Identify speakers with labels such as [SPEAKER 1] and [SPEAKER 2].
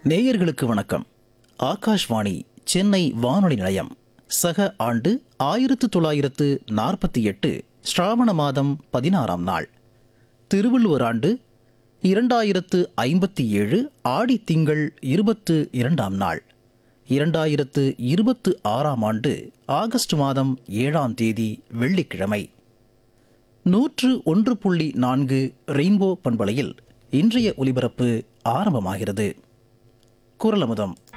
[SPEAKER 1] நேயர்களுக்கு வணக்கம் ஆகாஷ்வாணி சென்னை வானொலி நிலையம் சக ஆண்டு ஆயிரத்து தொள்ளாயிரத்து நாற்பத்தி எட்டு ஸ்ராவண மாதம் பதினாறாம் நாள் திருவள்ளுவர் ஆண்டு இரண்டாயிரத்து ஐம்பத்தி ஏழு ஆடி திங்கள் இருபத்து இரண்டாம் நாள் இரண்டாயிரத்து இருபத்து ஆறாம் ஆண்டு ஆகஸ்ட் மாதம் ஏழாம் தேதி வெள்ளிக்கிழமை நூற்று ஒன்று புள்ளி நான்கு ரெயின்போ பண்பலையில் இன்றைய ஒலிபரப்பு ஆரம்பமாகிறது குரலமுதம்